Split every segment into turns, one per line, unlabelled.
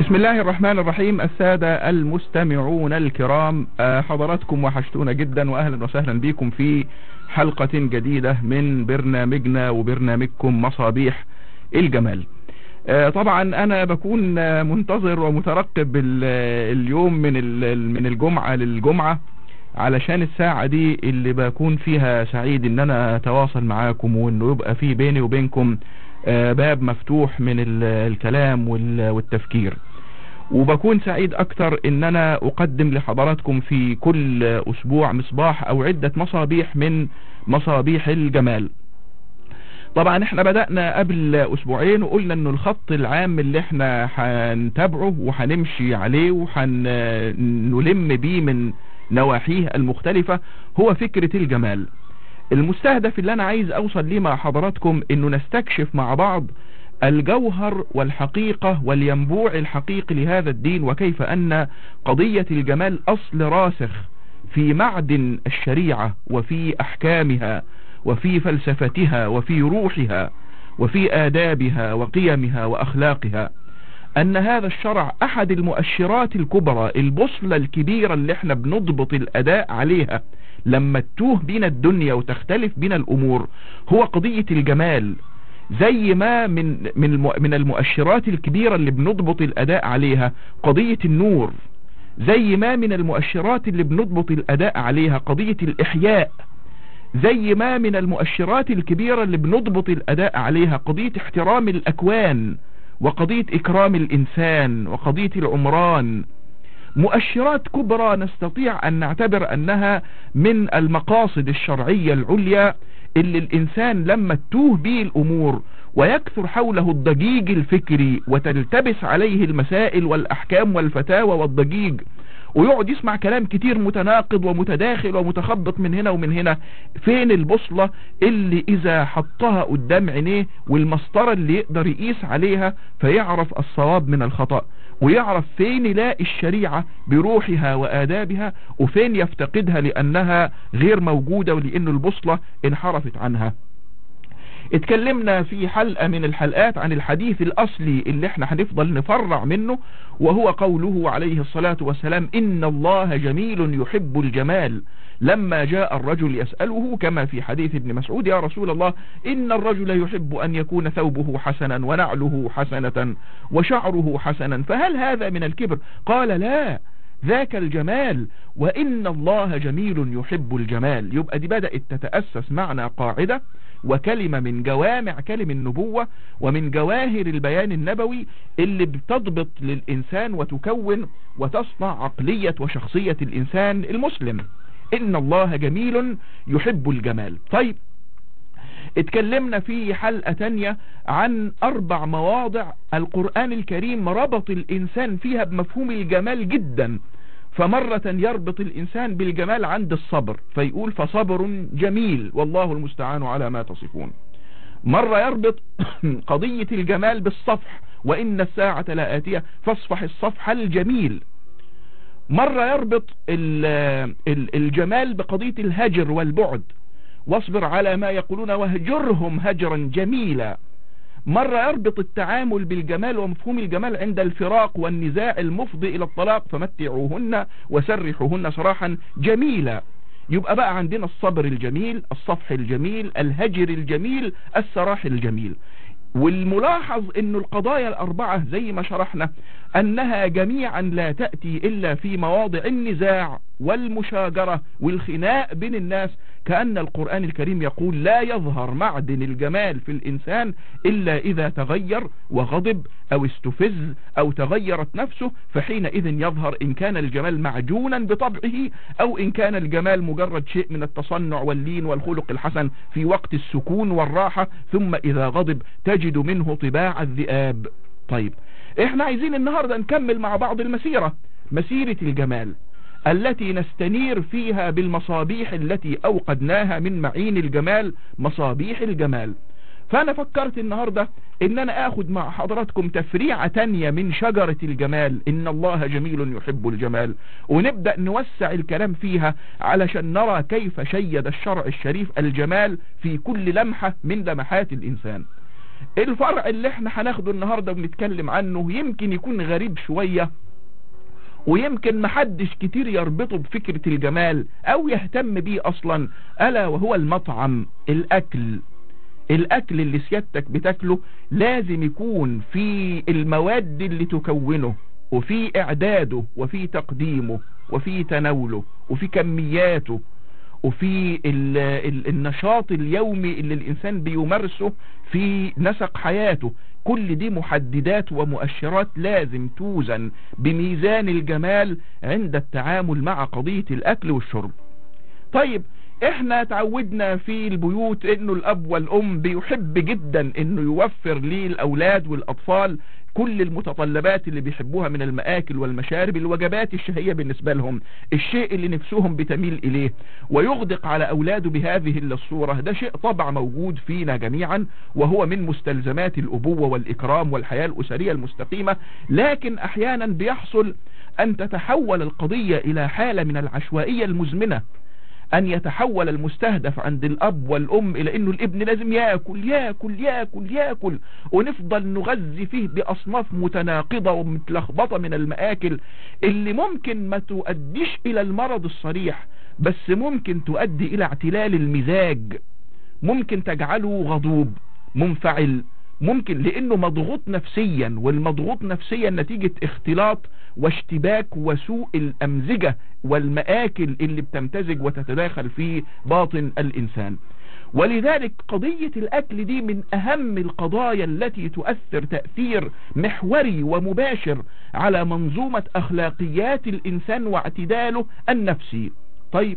بسم الله الرحمن الرحيم السادة المستمعون الكرام آه، حضراتكم وحشتونا جدا وأهلا وسهلا بكم في حلقة جديدة من برنامجنا وبرنامجكم مصابيح الجمال آه، طبعا أنا بكون آه، منتظر ومترقب ال- اليوم من ال- من الجمعة للجمعة علشان الساعة دي اللي بكون فيها سعيد ان انا اتواصل معاكم وانه يبقى في بيني وبينكم آه، باب مفتوح من ال- الكلام وال- والتفكير وبكون سعيد اكتر ان انا اقدم لحضراتكم في كل اسبوع مصباح او عدة مصابيح من مصابيح الجمال طبعا احنا بدأنا قبل اسبوعين وقلنا انه الخط العام اللي احنا هنتابعه وهنمشي عليه وهنلم بيه من نواحيه المختلفة هو فكرة الجمال المستهدف اللي انا عايز اوصل ليه مع حضراتكم انه نستكشف مع بعض الجوهر والحقيقة والينبوع الحقيقي لهذا الدين وكيف ان قضية الجمال اصل راسخ في معدن الشريعة وفي احكامها وفي فلسفتها وفي روحها وفي آدابها وقيمها وأخلاقها أن هذا الشرع أحد المؤشرات الكبرى البصلة الكبيرة اللي احنا بنضبط الأداء عليها لما تتوه بنا الدنيا وتختلف بنا الأمور هو قضية الجمال زي ما من من الم- من المؤشرات الكبيرة اللي بنضبط الأداء عليها قضية النور زي ما من المؤشرات اللي بنضبط الأداء عليها قضية الإحياء زي ما من المؤشرات الكبيرة اللي بنضبط الأداء عليها قضية احترام الأكوان وقضية إكرام الإنسان وقضية العمران مؤشرات كبرى نستطيع أن نعتبر أنها من المقاصد الشرعية العليا اللي الإنسان لما تتوه به الأمور ويكثر حوله الضجيج الفكري وتلتبس عليه المسائل والأحكام والفتاوى والضجيج ويقعد يسمع كلام كتير متناقض ومتداخل ومتخبط من هنا ومن هنا فين البوصلة اللي اذا حطها قدام عينيه والمسطرة اللي يقدر يقيس عليها فيعرف الصواب من الخطأ ويعرف فين يلاقي الشريعة بروحها وآدابها وفين يفتقدها لأنها غير موجودة ولأن البوصلة انحرفت عنها اتكلمنا في حلقة من الحلقات عن الحديث الأصلي اللي احنا هنفضل نفرع منه وهو قوله عليه الصلاة والسلام إن الله جميل يحب الجمال لما جاء الرجل يسأله كما في حديث ابن مسعود يا رسول الله إن الرجل يحب أن يكون ثوبه حسنا ونعله حسنة وشعره حسنا فهل هذا من الكبر قال لا ذاك الجمال وإن الله جميل يحب الجمال يبقى دي بدأت تتأسس معنا قاعدة وكلمة من جوامع كلم النبوة ومن جواهر البيان النبوي اللي بتضبط للإنسان وتكون وتصنع عقلية وشخصية الإنسان المسلم إن الله جميل يحب الجمال طيب اتكلمنا في حلقة تانية عن أربع مواضع القرآن الكريم ربط الإنسان فيها بمفهوم الجمال جدا فمرة يربط الإنسان بالجمال عند الصبر فيقول فصبر جميل والله المستعان على ما تصفون مرة يربط قضية الجمال بالصفح وإن الساعة لآتية فاصفح الصفح الجميل مرة يربط ال- ال- الجمال بقضية الهجر والبعد واصبر على ما يقولون وهجرهم هجرا جميلا مرة يربط التعامل بالجمال ومفهوم الجمال عند الفراق والنزاع المفضي إلى الطلاق فمتعوهن وسرحوهن سراحا جميلا يبقى بقى عندنا الصبر الجميل الصفح الجميل الهجر الجميل السراح الجميل والملاحظ انه القضايا الاربعة زي ما شرحنا انها جميعا لا تأتي الا في مواضع النزاع والمشاجرة والخناق بين الناس كأن القرآن الكريم يقول لا يظهر معدن الجمال في الإنسان إلا إذا تغير وغضب أو استفز أو تغيرت نفسه فحينئذ يظهر إن كان الجمال معجونا بطبعه أو إن كان الجمال مجرد شيء من التصنع واللين والخلق الحسن في وقت السكون والراحة ثم إذا غضب تجد منه طباع الذئاب طيب احنا عايزين النهاردة نكمل مع بعض المسيرة مسيرة الجمال التي نستنير فيها بالمصابيح التي أوقدناها من معين الجمال مصابيح الجمال فأنا فكرت النهاردة إن أنا أخد مع حضراتكم تفريعة تانية من شجرة الجمال إن الله جميل يحب الجمال ونبدأ نوسع الكلام فيها علشان نرى كيف شيد الشرع الشريف الجمال في كل لمحة من لمحات الإنسان الفرع اللي احنا هناخده النهاردة ونتكلم عنه يمكن يكون غريب شوية ويمكن محدش كتير يربطه بفكرة الجمال او يهتم بيه اصلا الا وهو المطعم الاكل الاكل اللي سيادتك بتاكله لازم يكون في المواد اللي تكونه وفي اعداده وفي تقديمه وفي تناوله وفي كمياته وفي ال ال النشاط اليومي اللي الانسان بيمارسه في نسق حياته كل دي محددات ومؤشرات لازم توزن بميزان الجمال عند التعامل مع قضية الاكل والشرب طيب احنا تعودنا في البيوت انه الاب والام بيحب جدا انه يوفر للاولاد والاطفال كل المتطلبات اللي بيحبوها من المآكل والمشارب الوجبات الشهية بالنسبة لهم الشيء اللي نفسهم بتميل إليه ويغدق على أولاده بهذه الصورة ده شيء طبع موجود فينا جميعا وهو من مستلزمات الأبوة والإكرام والحياة الأسرية المستقيمة لكن أحيانا بيحصل أن تتحول القضية إلى حالة من العشوائية المزمنة ان يتحول المستهدف عند الاب والام الى انه الابن لازم ياكل ياكل ياكل ياكل ونفضل نغذي فيه باصناف متناقضة ومتلخبطة من المآكل اللي ممكن ما تؤديش الى المرض الصريح بس ممكن تؤدي الى اعتلال المزاج ممكن تجعله غضوب منفعل ممكن لانه مضغوط نفسيا والمضغوط نفسيا نتيجة اختلاط واشتباك وسوء الامزجة والمآكل اللي بتمتزج وتتداخل في باطن الانسان ولذلك قضية الاكل دي من اهم القضايا التي تؤثر تأثير محوري ومباشر على منظومة اخلاقيات الانسان واعتداله النفسي طيب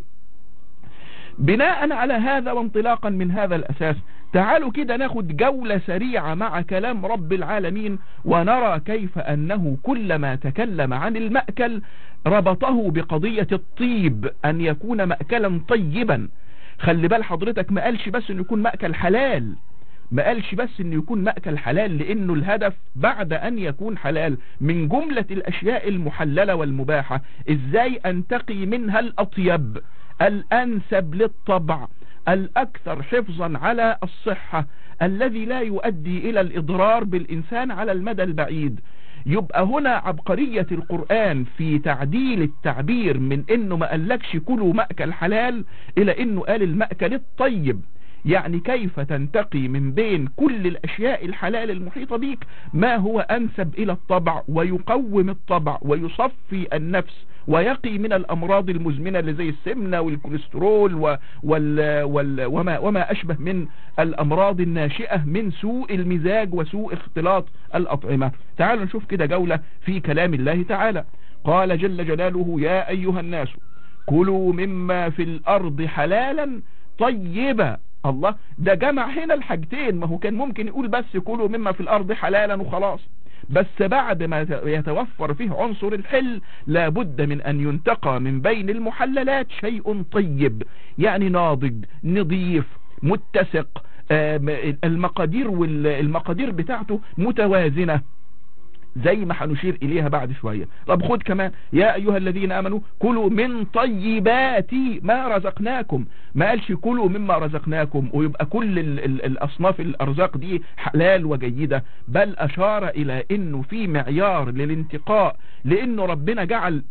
بناء على هذا وانطلاقا من هذا الاساس تعالوا كده ناخد جولة سريعة مع كلام رب العالمين ونرى كيف أنه كلما تكلم عن المأكل ربطه بقضية الطيب أن يكون مأكلا طيبا خلي بال حضرتك ما قالش بس أنه يكون مأكل حلال ما قالش بس انه يكون مأكل حلال لانه الهدف بعد ان يكون حلال من جملة الاشياء المحللة والمباحة ازاي انتقي منها الاطيب الانسب للطبع الأكثر حفظا على الصحة الذي لا يؤدي إلى الإضرار بالإنسان على المدى البعيد يبقى هنا عبقرية القرآن في تعديل التعبير من انه ما قالكش كلوا مأكل حلال الى انه قال المأكل الطيب يعني كيف تنتقي من بين كل الاشياء الحلال المحيطة بيك ما هو انسب الى الطبع ويقوم الطبع ويصفي النفس ويقي من الأمراض المزمنة اللي زي السمنة والكوليسترول و وال وال وما, وما أشبه من الأمراض الناشئة من سوء المزاج وسوء اختلاط الأطعمة تعالوا نشوف كده جولة في كلام الله تعالى قال جل جلاله يا أيها الناس كلوا مما في الأرض حلالا طيبا الله ده جمع هنا الحاجتين ما هو كان ممكن يقول بس كلوا مما في الأرض حلالا وخلاص بس بعد ما يتوفر فيه عنصر الحل لابد من أن ينتقى من بين المحللات شيء طيب يعني ناضج نظيف متسق المقادير والمقادير بتاعته متوازنة زي ما هنشير إليها بعد شوية طب خد كمان يا أيها الذين آمنوا كلوا من طيبات ما رزقناكم ما قالش كلوا مما رزقناكم ويبقى كل ال ال الأصناف الأرزاق دي حلال وجيدة بل أشار إلى أنه في معيار للانتقاء لأنه ربنا جعل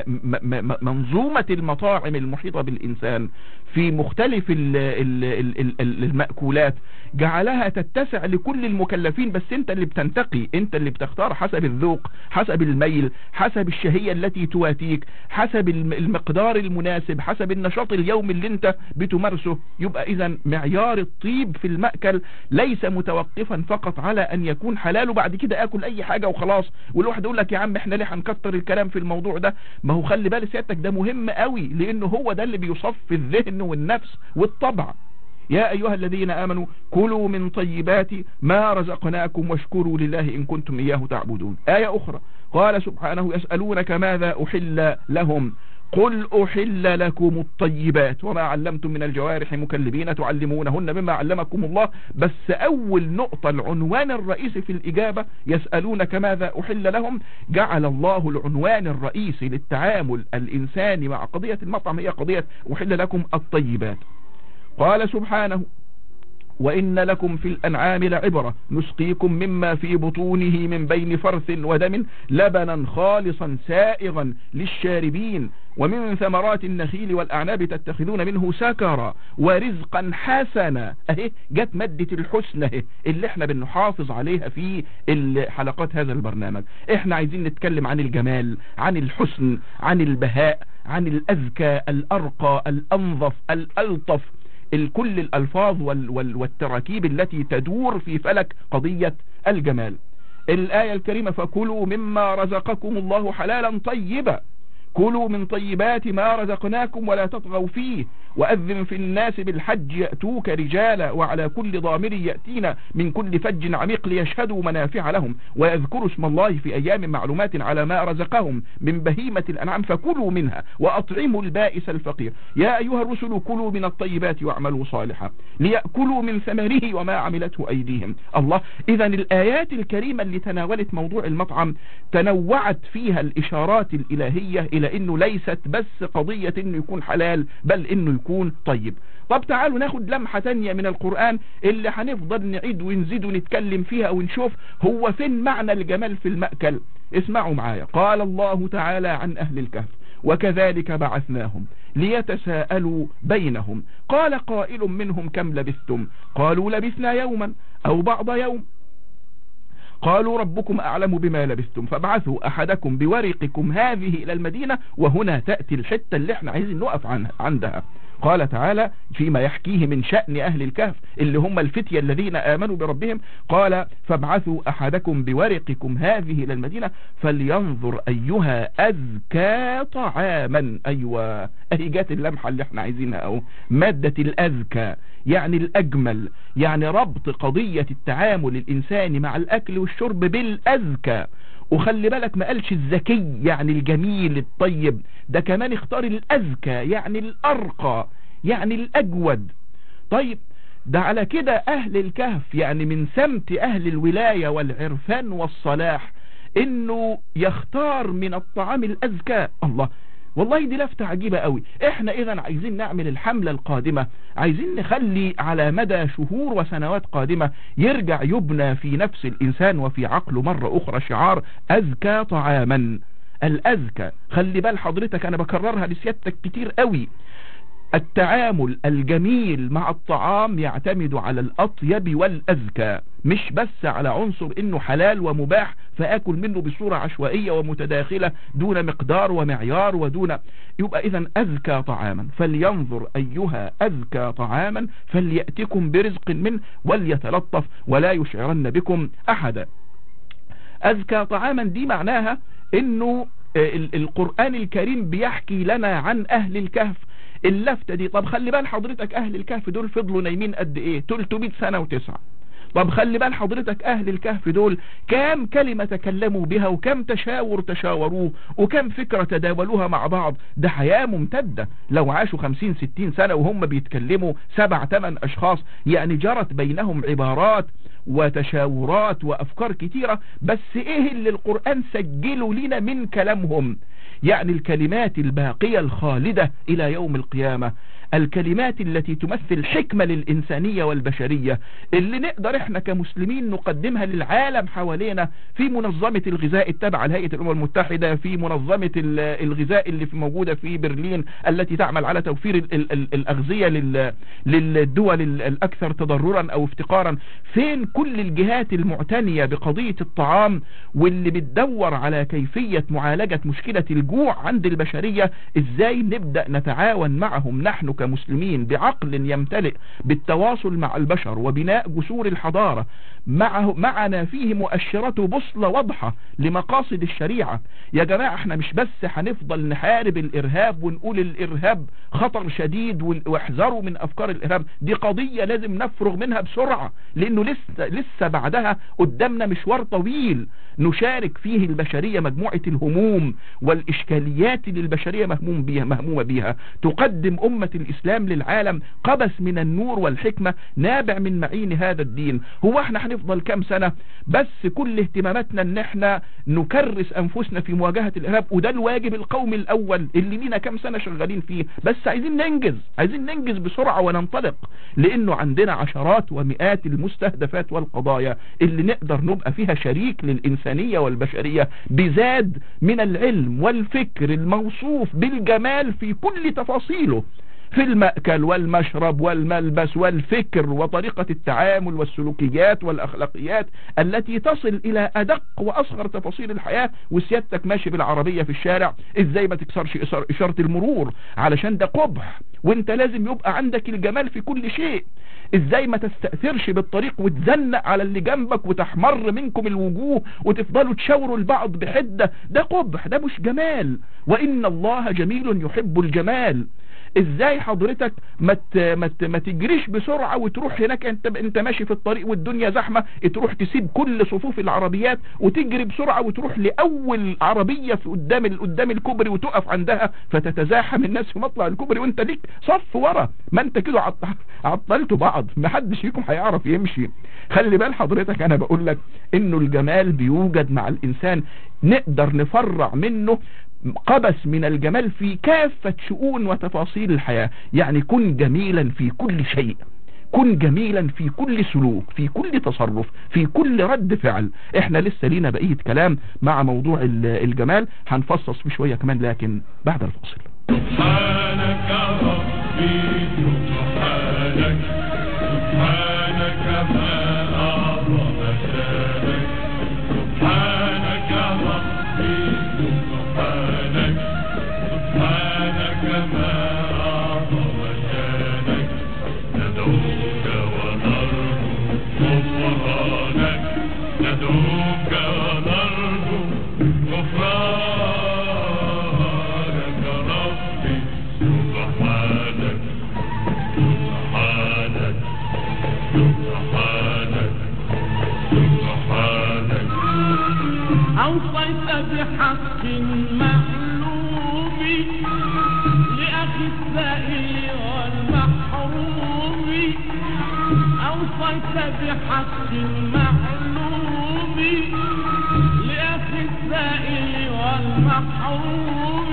منظومة المطاعم المحيطة بالإنسان في مختلف ال ال ال المأكولات جعلها تتسع لكل المكلفين بس انت اللي بتنتقي انت اللي بتختار حسب الذوق حسب الميل حسب الشهية التي تواتيك حسب المقدار المناسب حسب النشاط اليومي اللي انت بتمارسه يبقى اذا معيار الطيب في المأكل ليس متوقفا فقط على ان يكون حلال وبعد كده اكل اي حاجة وخلاص والواحد يقول لك يا عم احنا ليه هنكتر الكلام في الموضوع ده ما هو خلي بالك سيادتك ده مهم قوي لانه هو ده اللي بيصفي الذهن والنفس والطبع يا أيها الذين آمنوا كلوا من طيبات ما رزقناكم واشكروا لله إن كنتم إياه تعبدون آية أخرى قال سبحانه يسألونك ماذا أحل لهم قل أحل لكم الطيبات وما علمتم من الجوارح مكلبين تعلمونهن مما علمكم الله بس أول نقطة العنوان الرئيسي في الإجابة يسألونك ماذا أحل لهم جعل الله العنوان الرئيسي للتعامل الإنساني مع قضية المطعم هي قضية أحل لكم الطيبات قال سبحانه وإن لكم في الأنعام لعبرة نسقيكم مما في بطونه من بين فرث ودم لبنا خالصا سائغا للشاربين ومن ثمرات النخيل والأعناب تتخذون منه سكرا ورزقا حسنا اهي جت مادة الحسن اهي اللي احنا بنحافظ عليها في حلقات هذا البرنامج احنا عايزين نتكلم عن الجمال عن الحسن عن البهاء عن الأذكى الأرقى الأنظف الألطف كل الألفاظ والتراكيب التي تدور في فلك قضية الجمال الآية الكريمة فكلوا مما رزقكم الله حلالا طيبا كلوا من طيبات ما رزقناكم ولا تطغوا فيه وأذن في الناس بالحج يأتوك رجالا وعلى كل ضامر يأتينا من كل فج عميق ليشهدوا منافع لهم ويذكروا اسم الله في أيام معلومات على ما رزقهم من بهيمة الأنعام فكلوا منها وأطعموا البائس الفقير يا أيها الرسل كلوا من الطيبات واعملوا صالحا ليأكلوا من ثمره وما عملته أيديهم الله إذا الآيات الكريمة اللي تناولت موضوع المطعم تنوعت فيها الإشارات الإلهية إلى أنه ليست بس قضية أنه يكون حلال بل أنه يكون طيب طب تعالوا ناخد لمحة تانية من القرآن اللي هنفضل نعيد ونزيد ونتكلم فيها ونشوف هو فين معنى الجمال في المأكل اسمعوا معايا قال الله تعالى عن أهل الكهف وكذلك بعثناهم ليتساءلوا بينهم قال قائل منهم كم لبثتم قالوا لبثنا يوما أو بعض يوم قالوا ربكم أعلم بما لبثتم فابعثوا أحدكم بورقكم هذه إلى المدينة وهنا تأتي الحتة اللي احنا عايزين نقف عنها عندها قال تعالى فيما يحكيه من شأن أهل الكهف اللي هم الفتية الذين آمنوا بربهم قال فابعثوا أحدكم بورقكم هذه إلى المدينة فلينظر أيها أذكى طعاما أيوة أهي جات اللمحة اللي احنا عايزينها أو مادة الأذكى يعني الأجمل يعني ربط قضية التعامل الإنساني مع الأكل والشرب بالأذكى وخلي بالك ما قالش الذكي يعني الجميل الطيب ده كمان اختار الأذكى يعني الأرقى يعني الأجود طيب ده على كده أهل الكهف يعني من سمت أهل الولاية والعرفان والصلاح انه يختار من الطعام الأذكى الله والله دي لفتة عجيبة قوي احنا اذا عايزين نعمل الحملة القادمة عايزين نخلي على مدى شهور وسنوات قادمة يرجع يبنى في نفس الانسان وفي عقله مرة اخرى شعار اذكى طعاما الاذكى خلي بال حضرتك انا بكررها لسيادتك كتير قوي التعامل الجميل مع الطعام يعتمد على الأطيب والأذكى مش بس على عنصر انه حلال ومباح فاكل منه بصورة عشوائية ومتداخلة دون مقدار ومعيار ودون يبقى اذا اذكى طعاما فلينظر ايها اذكى طعاما فليأتكم برزق منه وليتلطف ولا يشعرن بكم احدا اذكى طعاما دي معناها انه القرآن الكريم بيحكي لنا عن اهل الكهف اللفتة دي طب خلي بال حضرتك اهل الكهف دول فضلوا نايمين قد ايه 300 سنة وتسعة طب خلي بال حضرتك اهل الكهف دول كام كلمة تكلموا بها وكم تشاور تشاوروه وكم فكرة تداولوها مع بعض ده حياة ممتدة لو عاشوا خمسين ستين سنة وهم بيتكلموا سبع تمن اشخاص يعني جرت بينهم عبارات وتشاورات وافكار كتيرة بس ايه اللي القرآن سجله لنا من كلامهم يعني الكلمات الباقية الخالدة إلى يوم القيامة الكلمات التي تمثل حكمة للإنسانية والبشرية اللي نقدر احنا كمسلمين نقدمها للعالم حوالينا في منظمة الغذاء التابعة لهيئة الأمم المتحدة في منظمة الغذاء اللي في موجودة في برلين التي تعمل على توفير الأغذية للدول الأكثر تضررا أو افتقارا فين كل الجهات المعتنية بقضية الطعام واللي بتدور على كيفية معالجة مشكلة الجوع عند البشرية ازاي نبدأ نتعاون معهم نحن كمسلمين بعقل يمتلئ بالتواصل مع البشر وبناء جسور الحضارة معه معنا فيه مؤشرات بصلة واضحة لمقاصد الشريعة يا جماعة احنا مش بس هنفضل نحارب الارهاب ونقول الارهاب خطر شديد واحذروا من افكار الارهاب دي قضية لازم نفرغ منها بسرعة لانه لسه, لسه بعدها قدامنا مشوار طويل نشارك فيه البشرية مجموعة الهموم والاشكاليات اللي البشرية مهموم بيها مهمومة بيها تقدم امة الاسلام الإسلام للعالم قبس من النور والحكمة نابع من معين هذا الدين هو احنا هنفضل كام سنة بس كل اهتماماتنا ان احنا نكرس انفسنا في مواجهة الارهاب وده الواجب القومي الاول اللي لينا كام سنة شغالين فيه بس عايزين ننجز عايزين ننجز بسرعة وننطلق لانه عندنا عشرات ومئات المستهدفات والقضايا اللي نقدر نبقى فيها شريك للإنسانية والبشرية بزاد من العلم والفكر الموصوف بالجمال في كل تفاصيله في المأكل والمشرب والملبس والفكر وطريقة التعامل والسلوكيات والأخلاقيات التي تصل إلى أدق وأصغر تفاصيل الحياة وسيادتك ماشي بالعربية في الشارع إزاي ما تكسرش إشارة المرور علشان ده قبح وانت لازم يبقى عندك الجمال في كل شيء ازاي ما تستأثرش بالطريق وتزنق على اللي جنبك وتحمر منكم الوجوه وتفضلوا تشاوروا البعض بحدة ده قبح ده مش جمال وإن الله جميل يحب الجمال ازاي حضرتك ما ما تجريش بسرعة وتروح هناك انت انت ماشي في الطريق والدنيا زحمة تروح تسيب كل صفوف العربيات وتجري بسرعة وتروح لأول عربية في قدام قدام الكوبري وتقف عندها فتتزاحم الناس في مطلع الكوبري وانت ليك صف ورا ما انت كده عطلتوا بعض ما حدش فيكم هيعرف يمشي خلي بال حضرتك انا بقول لك انه الجمال بيوجد مع الانسان نقدر نفرع منه قبس من الجمال في كافة شؤون وتفاصيل الحياة يعني كن جميلا في كل شيء كن جميلا في كل سلوك في كل تصرف في كل رد فعل احنا لسه لينا بقية كلام مع موضوع الجمال هنفصص فيه شوية كمان لكن بعد الفاصل
سبحانك ربي سبحانك سبحانك ما أعظم شانك سبحانك ربي سبحانك سبحانك ما أعظم شانك ندعوك ونرجو غفرانك ندعوك ونرجو غفرانك ربي سبحانك سبحانك سبحانك سبحانك
أوصيت بحق معلوم لأخي السائل والمحروم أوصيت بحق معلوم لأخي السائل والمحروم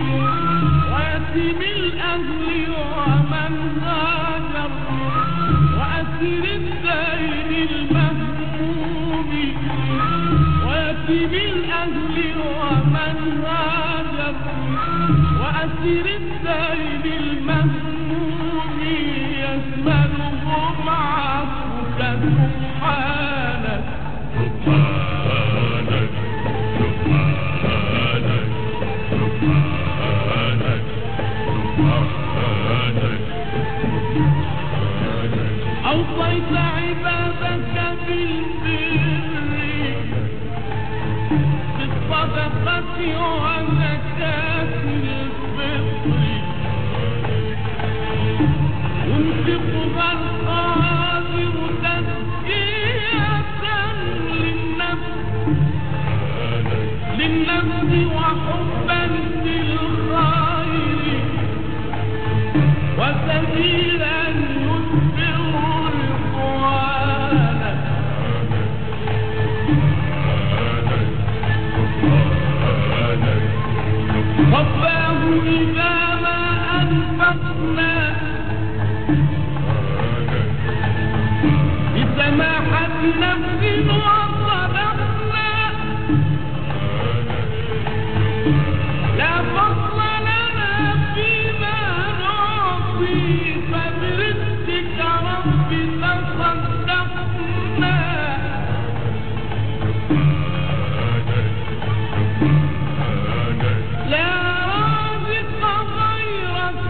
ويتيم الأهل ومن هاجر وأسير الدين المهموم ويتيم الأهل ومن هاجر وأسير الدين المهموم يشملهم عفوك سبحانك
سبحانك سبحانك سبحانك سبحانك
أوصيت عبادك بالبر بالصدقة وزكاة الفطر ينفقها القادر تزكية للنفس للنفس وحبا للخير وسبيلا يسبر رضوانا رباه إذا ما أنفقنا بسماحة نفس وصدقنا لا فضل لنا فيما نعطي فبرزقك رب تصدقنا لا رازق غيرك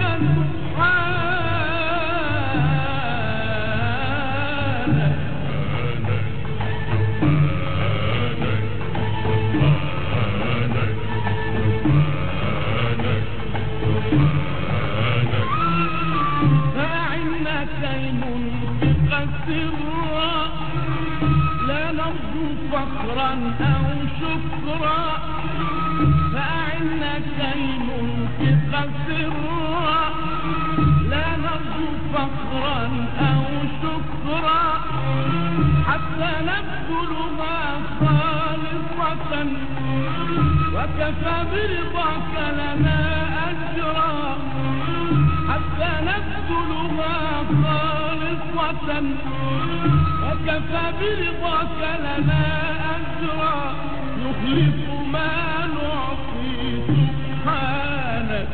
سبحانك فأعنا كالمنفق سرا لا نرجو فخرا أو شكرا فأعنا كالمنفق سرا لا نبذلها خالصة وكفى برضاك لنا أجرا حتى نبذلها خالصة وكفى برضاك لنا أجرا نخلف ما نعطي سبحانك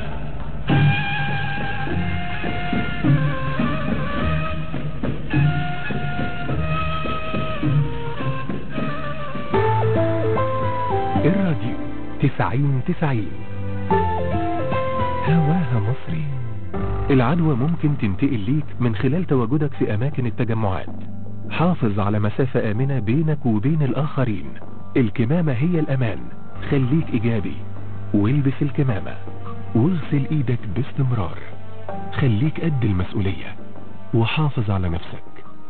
الراديو تسعين تسعين هواها مصري العدوى ممكن تنتقل ليك من خلال تواجدك في أماكن التجمعات حافظ على مسافة آمنة بينك وبين الآخرين الكمامة هي الأمان خليك إيجابي والبس الكمامة واغسل إيدك باستمرار خليك قد المسؤولية وحافظ على نفسك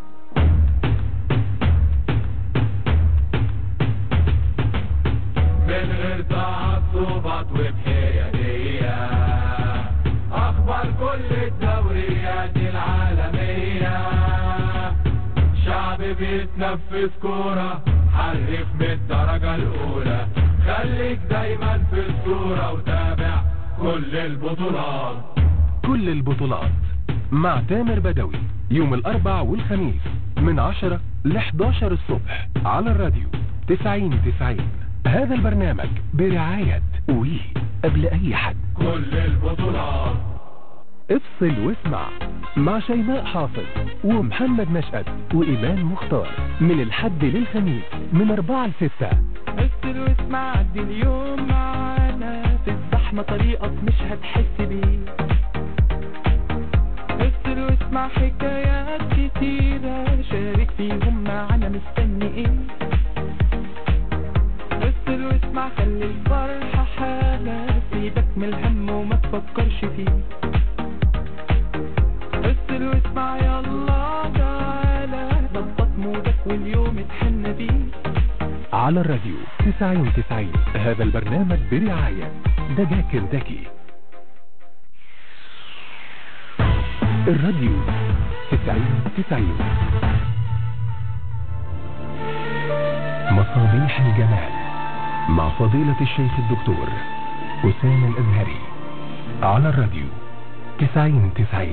من غير تعصبات وبحيادية أخبار كل الدوريات العالمية شعب بيتنفس كورة حرف من الدرجة الأولى خليك دايما في الصورة وتابع كل البطولات
كل البطولات مع تامر بدوي يوم الأربع والخميس من 10 ل 11 الصبح على الراديو 90 90 هذا البرنامج برعاية وي قبل أي حد
كل البطولات
افصل واسمع مع شيماء حافظ ومحمد نشأت وإيمان مختار من الحد للخميس من 4 ل 6
افصل واسمع عدي اليوم معانا في الزحمة طريقك مش هتحس بيه افصل واسمع حكايات كتيرة شارك فيهم معانا مستني ايه افصل واسمع خلي الفرحة حالة سيبك من الهم وما تفكرش فيه افصل واسمع يلا تعالى ظبط مودك واليوم اتحنى بيه
على الراديو 90 90 هذا البرنامج برعاية دجاج كنتاكي الراديو 90 90 مصابيح الجمال مع فضيلة الشيخ الدكتور أسامة الأزهري على الراديو 90 90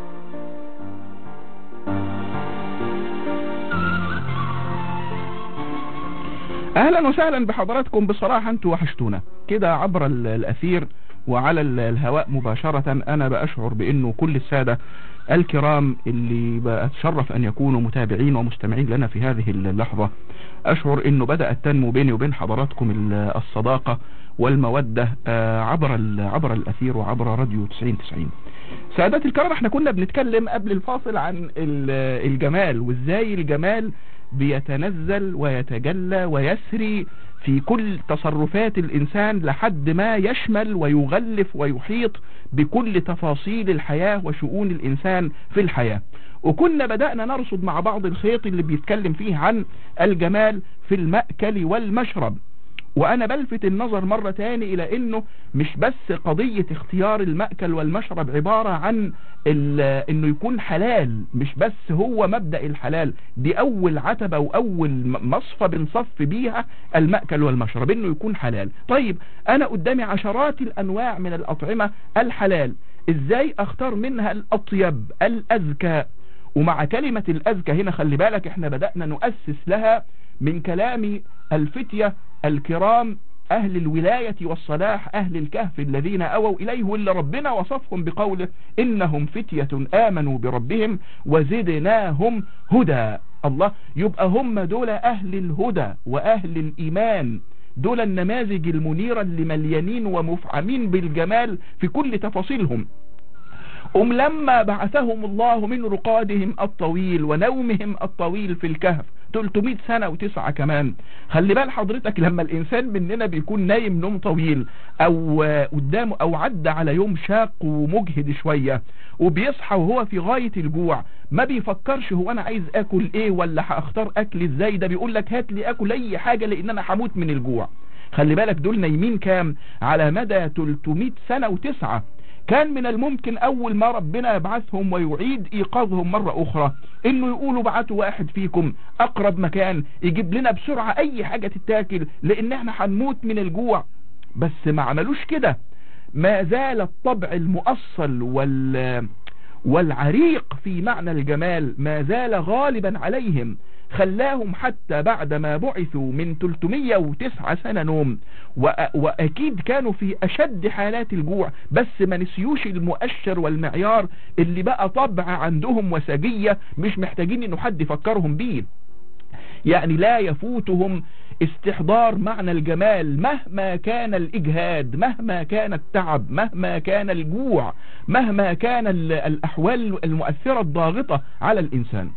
اهلا وسهلا بحضراتكم بصراحة انتوا وحشتونا كده عبر ال- الاثير وعلى ال- الهواء مباشرة انا باشعر بانه كل السادة الكرام اللي بتشرف ان يكونوا متابعين ومستمعين لنا في هذه اللحظة اشعر انه بدأت تنمو بيني وبين حضراتكم ال- الصداقة والمودة آه، عبر ال- عبر الاثير وعبر راديو 90 90 سادتي الكرام احنا كنا بنتكلم قبل الفاصل عن ال- الجمال وازاي الجمال بيتنزل ويتجلى ويسري في كل تصرفات الإنسان لحد ما يشمل ويغلف ويحيط بكل تفاصيل الحياة وشؤون الإنسان في الحياة وكنا بدأنا نرصد مع بعض الخيط اللي بيتكلم فيه عن الجمال في المأكل والمشرب وانا بلفت النظر مرة تاني الى انه مش بس قضية اختيار المأكل والمشرب عبارة عن ال- انه يكون حلال مش بس هو مبدأ الحلال دي اول عتبة واول م- مصفى بنصف بيها المأكل والمشرب انه يكون حلال طيب انا قدامي عشرات الانواع من الاطعمة الحلال ازاي اختار منها الاطيب الازكى ومع كلمة الأزكى هنا خلي بالك احنا بدأنا نؤسس لها من كلام الفتية الكرام أهل الولاية والصلاح أهل الكهف الذين أووا إليه واللي ربنا وصفهم بقوله إنهم فتية آمنوا بربهم وزدناهم هدى الله يبقى هم دول أهل الهدى وأهل الإيمان دول النماذج المنيرة اللي مليانين ومفعمين بالجمال في كل تفاصيلهم أم لما بعثهم الله من رقادهم الطويل ونومهم الطويل في الكهف 300 سنة وتسعة كمان خلي بال حضرتك لما الإنسان مننا بيكون نايم نوم طويل أو آه، قدامه أو عدى على يوم شاق ومجهد شوية وبيصحى وهو في غاية الجوع ما بيفكرش هو أنا عايز أكل إيه ولا هأختار أكل إزاي ده بيقول لك هات لي أكل أي حاجة لأن أنا هموت من الجوع خلي بالك دول نايمين كام على مدى 300 سنة وتسعة كان من الممكن اول ما ربنا يبعثهم ويعيد ايقاظهم مرة اخرى انه يقولوا بعتوا واحد فيكم اقرب مكان يجيب لنا بسرعة اي حاجة تتاكل لان احنا هنموت من الجوع بس ما عملوش كده ما زال الطبع المؤصل وال والعريق في معنى الجمال ما زال غالبا عليهم خلاهم حتى بعد ما بعثوا من 309 سنة نوم وأ- وأكيد كانوا في أشد حالات الجوع بس ما نسيوش المؤشر والمعيار اللي بقى طبع عندهم وسجية مش محتاجين انه حد يفكرهم بيه يعني لا يفوتهم استحضار معنى الجمال مهما كان الإجهاد مهما كان التعب مهما كان الجوع مهما كان ال- الأحوال المؤثرة الضاغطة على الإنسان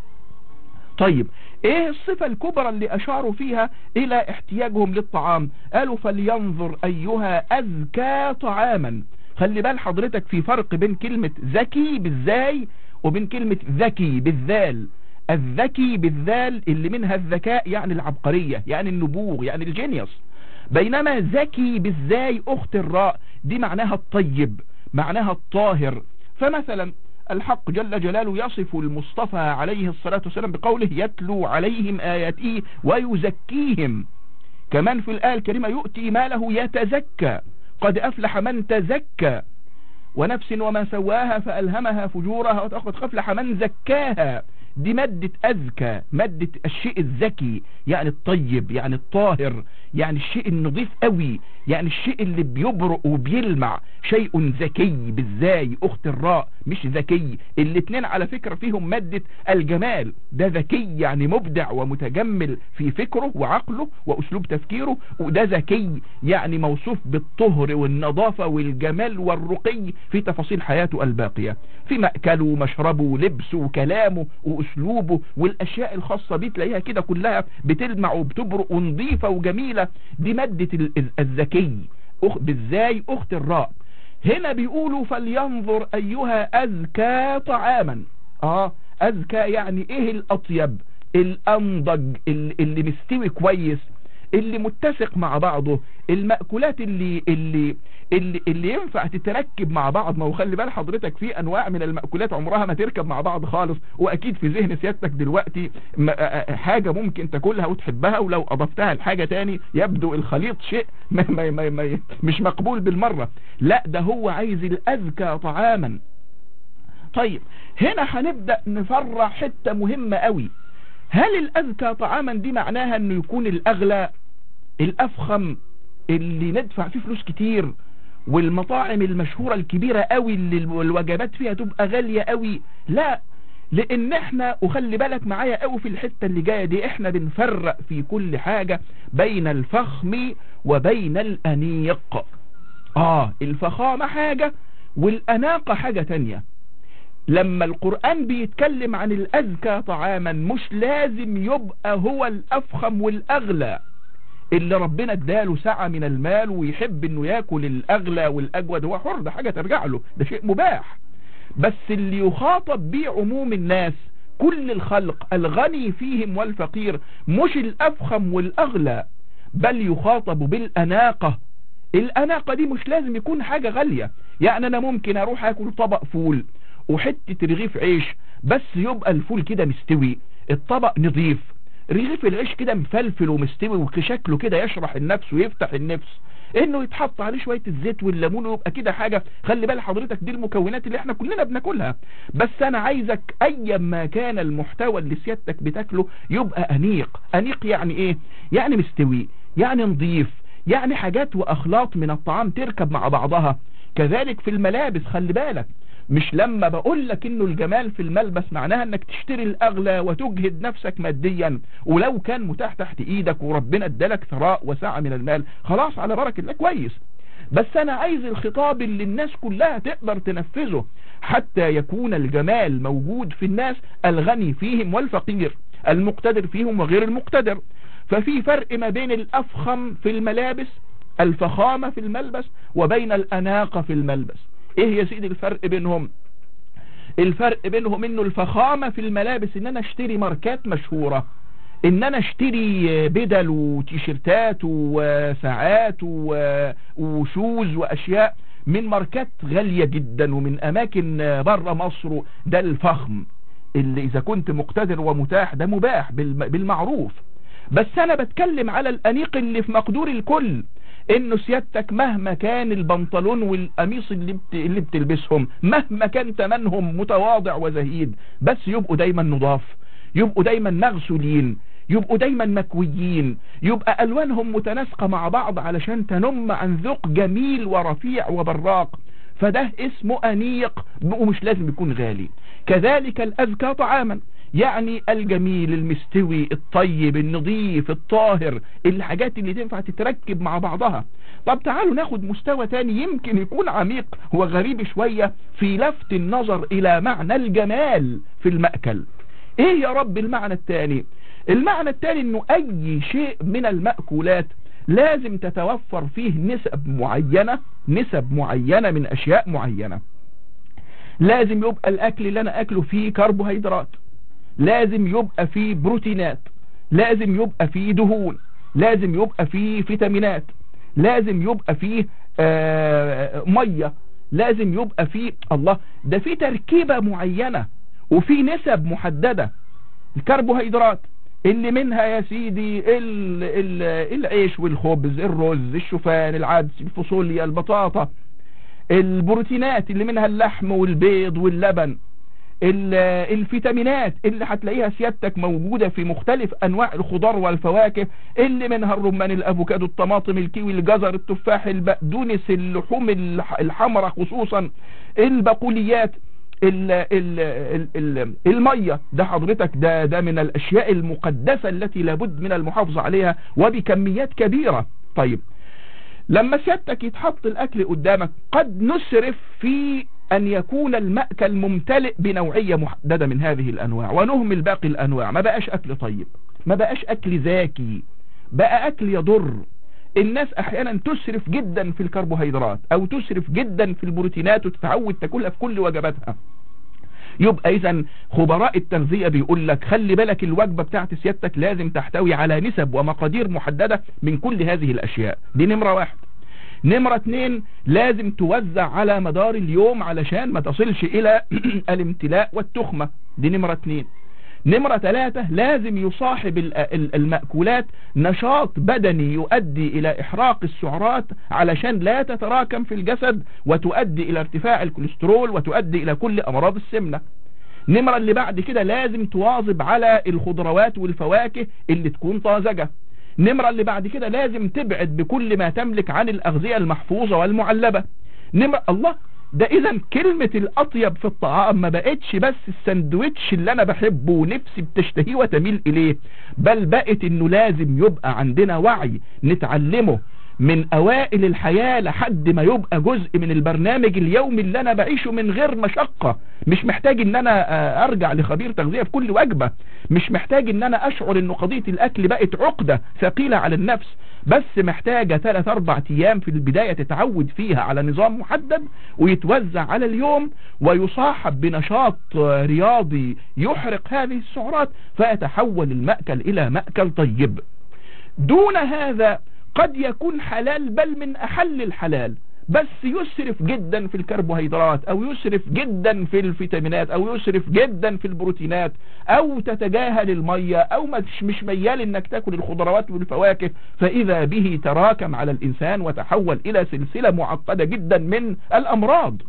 طيب ايه الصفة الكبرى اللي اشاروا فيها الى احتياجهم للطعام قالوا فلينظر ايها اذكى طعاما خلي بال حضرتك في فرق بين كلمة ذكي بالزاي وبين كلمة ذكي بالذال الذكي بالذال اللي منها الذكاء يعني العبقرية يعني النبوغ يعني الجينيوس بينما ذكي بالزاي اخت الراء دي معناها الطيب معناها الطاهر فمثلا الحق جل جلاله يصف المصطفى عليه الصلاة والسلام بقوله يتلو عليهم آياته ويزكيهم كمان في الآية الكريمة يؤتي ماله يتزكى قد أفلح من تزكى ونفس وما سواها فألهمها فجورها وقد أفلح من زكاها دي مادة أذكى مادة الشيء الذكي يعني الطيب يعني الطاهر يعني الشيء النظيف قوي يعني الشيء اللي بيبرق وبيلمع شيء ذكي بالزاي أخت الراء مش ذكي الاتنين على فكرة فيهم مادة الجمال ده ذكي يعني مبدع ومتجمل في فكره وعقله وأسلوب تفكيره وده ذكي يعني موصوف بالطهر والنظافة والجمال والرقي في تفاصيل حياته الباقية في مأكله ومشربه ولبسه وكلامه وأسلوبه والأشياء الخاصة بيه تلاقيها كده كلها بتلمع وبتبرق ونظيفة وجميلة دي مادة ال- ال- الذكي أخ بالزاي أخت الراء هنا بيقولوا فلينظر أيها أذكى طعاما آه أذكى يعني إيه الأطيب الأنضج اللي, اللي مستوي كويس اللي متسق مع بعضه المأكولات اللي اللي اللي, اللي ينفع تتركب مع بعض ما هو خلي بال حضرتك في انواع من المأكولات عمرها ما تركب مع بعض خالص واكيد في ذهن سيادتك دلوقتي م- آ- آ- حاجة ممكن تاكلها وتحبها ولو اضفتها لحاجة تاني يبدو الخليط شيء ما ما ما ما مش مقبول بالمرة لا ده هو عايز الاذكى طعاما طيب هنا هنبدأ نفرع حتة مهمة قوي هل الأذكى طعاما دي معناها انه يكون الأغلى الأفخم اللي ندفع فيه فلوس كتير والمطاعم المشهورة الكبيرة قوي اللي الو- الوجبات فيها تبقى غالية قوي لا لان احنا وخلي بالك معايا قوي في الحتة اللي جاية دي احنا بنفرق في كل حاجة بين الفخم وبين الأنيق اه الفخامة حاجة والأناقة حاجة تانية لما القرآن بيتكلم عن الأذكى طعاما مش لازم يبقى هو الأفخم والأغلى اللي ربنا اداله سعة من المال ويحب انه ياكل الأغلى والأجود هو حر ده حاجة ترجع له ده شيء مباح بس اللي يخاطب بيه عموم الناس كل الخلق الغني فيهم والفقير مش الأفخم والأغلى بل يخاطب بالأناقة الأناقة دي مش لازم يكون حاجة غالية يعني أنا ممكن أروح أكل طبق فول وحتة رغيف عيش بس يبقى الفول كده مستوي الطبق نظيف رغيف العيش كده مفلفل ومستوي وشكله كده يشرح النفس ويفتح النفس انه يتحط عليه شوية الزيت والليمون ويبقى كده حاجة خلي بال حضرتك دي المكونات اللي احنا كلنا بناكلها بس انا عايزك ايا ما كان المحتوى اللي سيادتك بتاكله يبقى انيق انيق يعني ايه يعني مستوي يعني نظيف يعني حاجات واخلاط من الطعام تركب مع بعضها كذلك في الملابس خلي بالك مش لما بقول لك انه الجمال في الملبس معناها انك تشتري الاغلى وتجهد نفسك ماديا ولو كان متاح تحت ايدك وربنا ادالك ثراء وسعة من المال خلاص على بركة الله كويس بس انا عايز الخطاب اللي الناس كلها تقدر تنفذه حتى يكون الجمال موجود في الناس الغني فيهم والفقير المقتدر فيهم وغير المقتدر ففي فرق ما بين الافخم في الملابس الفخامة في الملبس وبين الاناقة في الملبس ايه يا سيدي الفرق بينهم الفرق بينهم انه الفخامة في الملابس ان انا اشتري ماركات مشهورة ان انا اشتري بدل وتيشيرتات وساعات و- وشوز واشياء من ماركات غالية جدا ومن اماكن بره مصر ده الفخم اللي اذا كنت مقتدر ومتاح ده مباح بالم- بالمعروف بس انا بتكلم على الانيق اللي في مقدور الكل انه سيادتك مهما كان البنطلون والقميص اللي, بت... اللي بتلبسهم مهما كان تمنهم متواضع وزهيد بس يبقوا دايما نضاف يبقوا دايما مغسولين يبقوا دايما مكويين يبقى الوانهم متناسقة مع بعض علشان تنم عن ذوق جميل ورفيع وبراق فده اسمه انيق ومش لازم يكون غالي كذلك الازكى طعاما يعني الجميل المستوي الطيب النظيف الطاهر الحاجات اللي تنفع تتركب مع بعضها طب تعالوا ناخد مستوى تاني يمكن يكون عميق وغريب شوية في لفت النظر الى معنى الجمال في المأكل ايه يا رب المعنى التاني المعنى التاني انه اي شيء من المأكولات لازم تتوفر فيه نسب معينة نسب معينة من اشياء معينة لازم يبقى الاكل اللي انا اكله فيه كربوهيدرات لازم يبقى فيه بروتينات لازم يبقى فيه دهون لازم يبقى فيه فيتامينات لازم يبقى فيه آه مية لازم يبقى فيه الله ده فيه تركيبة معينة وفي نسب محددة الكربوهيدرات اللي منها يا سيدي ال ال العيش والخبز الرز الشوفان العدس الفاصوليا البطاطا البروتينات اللي منها اللحم والبيض واللبن ال- الفيتامينات اللي هتلاقيها سيادتك موجودة في مختلف انواع الخضار والفواكه اللي منها الرمان الافوكادو الطماطم الكيوي الجزر التفاح البقدونس اللحوم الح- الحمراء خصوصا البقوليات ال ال ال ال المية ده حضرتك ده ده من الاشياء المقدسة التي لابد من المحافظة عليها وبكميات كبيرة طيب لما سيادتك يتحط الاكل قدامك قد نسرف في ان يكون المأكل ممتلئ بنوعية محددة من هذه الانواع ونهمل باقي الانواع ما بقاش اكل طيب ما بقاش اكل ذكي بقى اكل يضر الناس احيانا تسرف جدا في الكربوهيدرات او تسرف جدا في البروتينات وتتعود تاكلها في كل وجباتها يبقى اذا خبراء التغذية بيقول لك خلي بالك الوجبة بتاعت سيادتك لازم تحتوي على نسب ومقادير محددة من كل هذه الاشياء دي نمرة واحد نمرة اتنين لازم توزع على مدار اليوم علشان ما تصلش الى الامتلاء والتخمة دي نمرة اتنين نمرة ثلاثة لازم يصاحب ال- ال- المأكولات نشاط بدني يؤدي إلى إحراق السعرات علشان لا تتراكم في الجسد وتؤدي إلى ارتفاع الكوليسترول وتؤدي إلى كل أمراض السمنة نمرة اللي بعد كده لازم تواظب على الخضروات والفواكه اللي تكون طازجة نمرة اللي بعد كده لازم تبعد بكل ما تملك عن الأغذية المحفوظة والمعلبة نمرة الله ده اذا كلمة الاطيب في الطعام ما بقتش بس السندوتش اللي انا بحبه ونفسي بتشتهيه وتميل اليه بل بقت انه لازم يبقى عندنا وعي نتعلمه من اوائل الحياة لحد ما يبقى جزء من البرنامج اليومي اللي انا بعيشه من غير مشقة مش محتاج ان انا آه، ارجع لخبير تغذية في كل وجبة مش محتاج ان انا اشعر ان قضية الاكل بقت عقدة ثقيلة على النفس بس محتاجة 3 4 ايام في البداية تتعود فيها على نظام محدد ويتوزع على اليوم ويصاحب بنشاط آه، رياضي يحرق هذه السعرات فيتحول المأكل الى مأكل طيب دون هذا قد يكون حلال بل من أحل الحلال بس يسرف جدا في الكربوهيدرات او يسرف جدا في الفيتامينات او يسرف جدا في البروتينات او تتجاهل المية او مش مش ميال انك تاكل الخضروات والفواكه فاذا به تراكم على الانسان وتحول الى سلسلة معقدة جدا من الامراض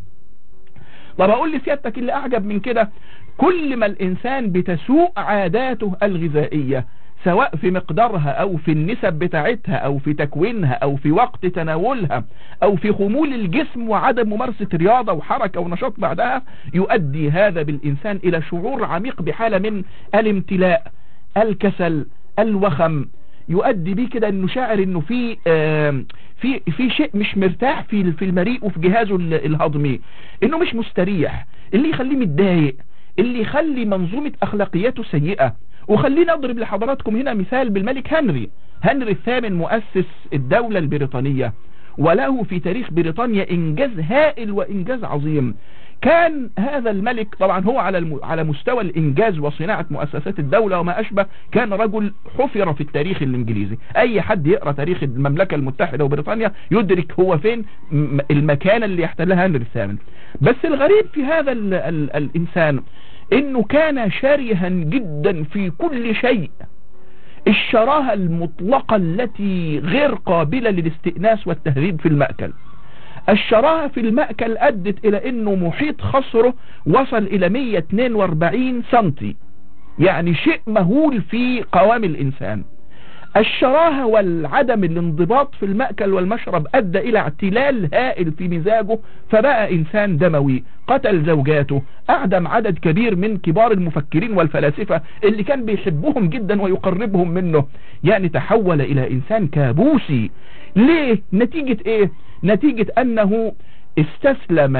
طب اقول لسيادتك اللي اعجب من كده كل ما الانسان بتسوء عاداته الغذائية سواء في مقدارها او في النسب بتاعتها او في تكوينها او في وقت تناولها او في خمول الجسم وعدم ممارسة رياضة وحركة ونشاط بعدها يؤدي هذا بالانسان الى شعور عميق بحالة من الامتلاء الكسل الوخم يؤدي بيه كده انه شاعر انه في آم، في في شيء مش مرتاح في في المريء وفي جهازه ال- الهضمي انه مش مستريح اللي يخليه متضايق اللي يخلي منظومة اخلاقياته سيئة وخليني اضرب لحضراتكم هنا مثال بالملك هنري هنري الثامن مؤسس الدولة البريطانية وله في تاريخ بريطانيا انجاز هائل وانجاز عظيم كان هذا الملك طبعا هو على الم... على مستوى الانجاز وصناعة مؤسسات الدولة وما اشبه كان رجل حفر في التاريخ الانجليزي اي حد يقرأ تاريخ المملكة المتحدة وبريطانيا يدرك هو فين م- المكان اللي يحتلها هنري الثامن بس الغريب في هذا ال... ال... الانسان انه كان شرها جدا في كل شيء الشراهة المطلقة التي غير قابلة للاستئناس والتهذيب في المأكل الشراهة في المأكل أدت إلى أنه محيط خصره وصل إلى 142 سنتي يعني شيء مهول في قوام الإنسان الشراهة والعدم الانضباط في المأكل والمشرب أدى إلى اعتلال هائل في مزاجه فبقى إنسان دموي قتل زوجاته أعدم عدد كبير من كبار المفكرين والفلاسفة اللي كان بيحبهم جدا ويقربهم منه يعني تحول إلى إنسان كابوسي ليه؟ نتيجة إيه؟ نتيجة أنه استسلم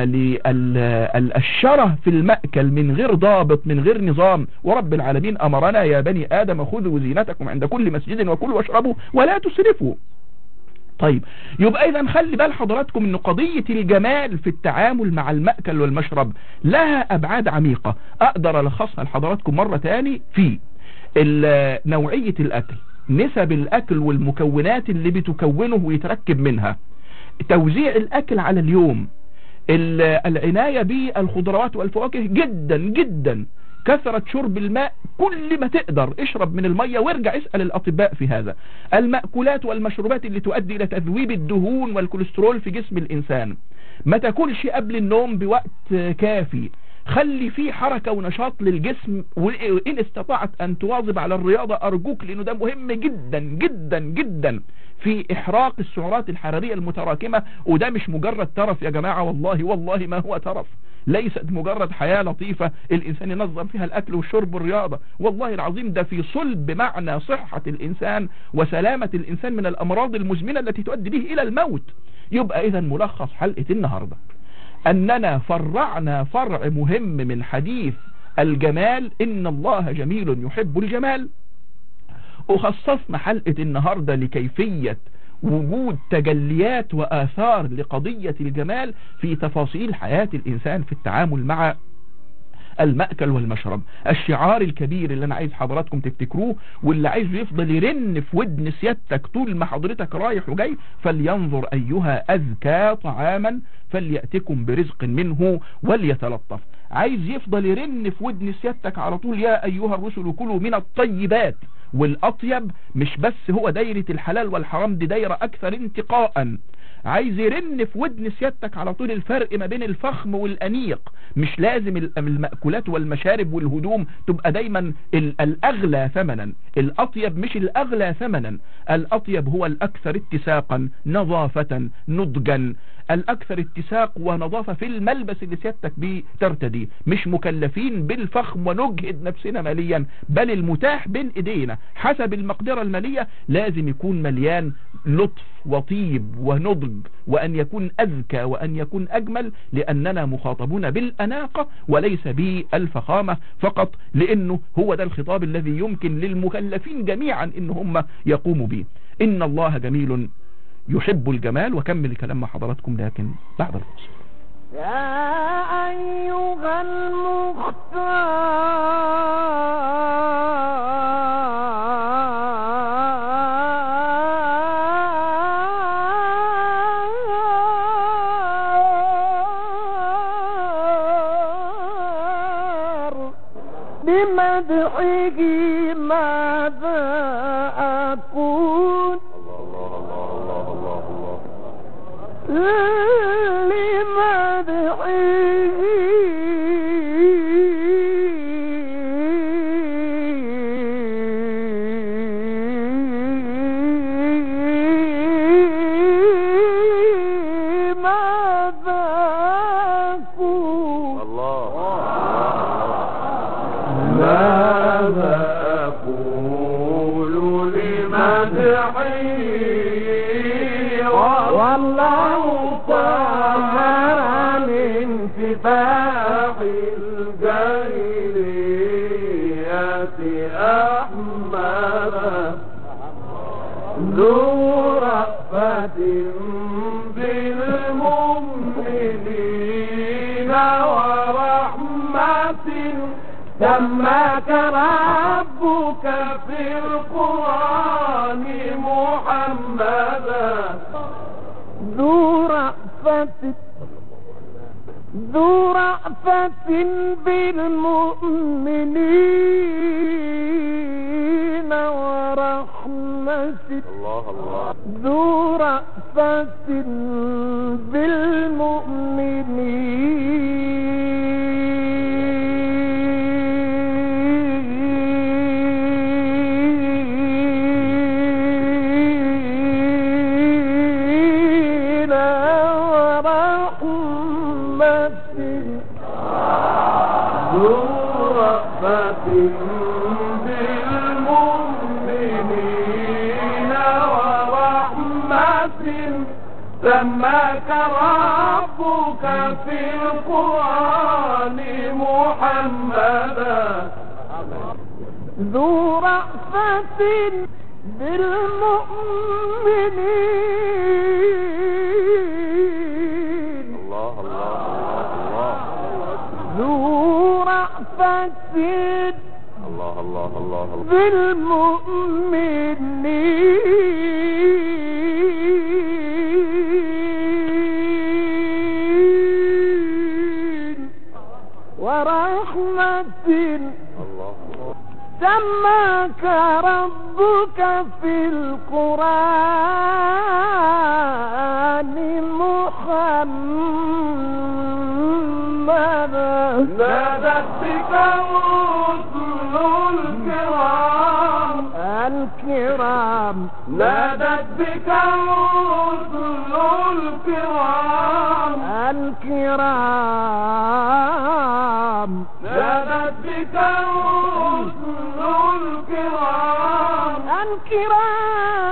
للشره في المأكل من غير ضابط من غير نظام ورب العالمين أمرنا يا بني آدم خذوا زينتكم عند كل مسجد وكلوا واشربوا ولا تسرفوا طيب يبقى اذا خلي بال حضراتكم ان قضية الجمال في التعامل مع المأكل والمشرب لها ابعاد عميقة اقدر الخصها لحضراتكم مرة تاني في ال- نوعية الاكل نسب الاكل والمكونات اللي بتكونه ويتركب منها توزيع الاكل على اليوم ال- العناية بالخضروات والفواكه جدا جدا كثرة شرب الماء كل ما تقدر اشرب من المية وارجع اسأل الأطباء في هذا المأكولات والمشروبات اللي تؤدي إلى تذويب الدهون والكوليسترول في جسم الإنسان ما تاكلش قبل النوم بوقت كافي خلي فيه حركة ونشاط للجسم وإن استطعت أن تواظب على الرياضة أرجوك لأنه ده مهم جدا جدا جدا في إحراق السعرات الحرارية المتراكمة وده مش مجرد ترف يا جماعة والله والله ما هو ترف ليست مجرد حياة لطيفة الإنسان ينظم فيها الأكل والشرب والرياضة والله العظيم ده في صلب معنى صحة الإنسان وسلامة الإنسان من الأمراض المزمنة التي تؤدي به إلى الموت يبقى إذا ملخص حلقة النهاردة أننا فرعنا فرع مهم من حديث الجمال إن الله جميل يحب الجمال وخصصنا حلقة النهاردة لكيفية وجود تجليات وآثار لقضية الجمال في تفاصيل حياة الإنسان في التعامل مع المأكل والمشرب الشعار الكبير اللي انا عايز حضراتكم تفتكروه واللي عايز يفضل يرن في ودن سيادتك طول ما حضرتك رايح وجاي فلينظر ايها اذكى طعاما فليأتكم برزق منه وليتلطف عايز يفضل يرن في ودن سيادتك على طول يا ايها الرسل كلوا من الطيبات والاطيب مش بس هو دايرة الحلال والحرام دي دايرة اكثر انتقاء عايز يرن في ودن سيادتك على طول الفرق ما بين الفخم والأنيق مش لازم ال- المأكولات والمشارب والهدوم تبقى دايما ال- الأغلى ثمنا الأطيب مش الأغلى ثمنا الأطيب هو الأكثر اتساقا نظافة نضجا الأكثر اتساق ونظافة في الملبس اللي سيادتك بيه ترتديه مش مكلفين بالفخم ونجهد نفسنا ماليا بل المتاح بين ايدينا حسب المقدرة المالية لازم يكون مليان لطف وطيب ونضج وأن يكون أذكى وأن يكون أجمل لأننا مخاطبون بالأناقة وليس بالفخامة فقط لأنه هو ده الخطاب الذي يمكن للمكلفين جميعا إن هم يقوموا به إن الله جميل يحب الجمال وكمل كلام مع حضراتكم لكن بعد الفاصل
يا أيها المختار بمدحه ماذا أكون لمدحه ماذا أكون
ماذا أقول لمدحه
والله طهر من
سفاح الجاهلية أحمد ذو رأفة بالمؤمنين القرآن محمدا
ذو رأفة ذو رأفة بالمؤمنين ورحمة
الله الله
ذو رأفة بالمؤمنين ورحمة
ذو رأفة بالمؤمنين ورحمة سماك ربك في القرآن محمدا
ذو رأفة بالمؤمنين
الله الله الله
ذو رأفة
الله الله الله الله
بالمؤمنين ورحمة
الله
سماك ربك في القرآن محمدا
نادت بك الرسل الكرام
الكرام
نادت بك الرسل الكرام
الكرام
نادت بك الرسل الكرام